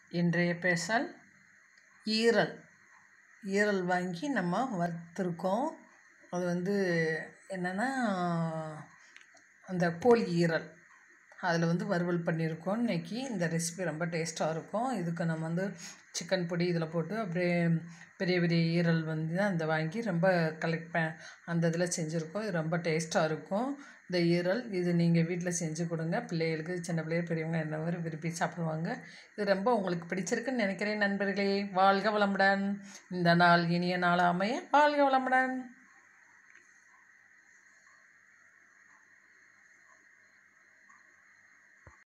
இன்றைய ஸ்பெஷல் ஈரல் ஈரல் வாங்கி நம்ம வறுத்துருக்கோம் அது வந்து என்னென்னா அந்த கோழி ஈரல் அதில் வந்து வறுவல் பண்ணியிருக்கோம் இன்றைக்கி இந்த ரெசிபி ரொம்ப டேஸ்ட்டாக இருக்கும் இதுக்கு நம்ம வந்து சிக்கன் பொடி இதில் போட்டு அப்படியே பெரிய பெரிய ஈரல் வந்து அந்த வாங்கி ரொம்ப கலெக்ட் ப அந்த இதில் செஞ்சுருக்கோம் இது ரொம்ப டேஸ்ட்டாக இருக்கும் இந்த ஈரல் இது நீங்கள் வீட்டில் செஞ்சு கொடுங்க பிள்ளைகளுக்கு சின்ன பிள்ளைகள் பெரியவங்க என்ன மாதிரி விரும்பி சாப்பிடுவாங்க இது ரொம்ப உங்களுக்கு பிடிச்சிருக்குன்னு நினைக்கிறேன் நண்பர்களே வாழ்க வளமுடன் இந்த நாள் இனிய நாள் அமைய வாழ்க வளமுடன்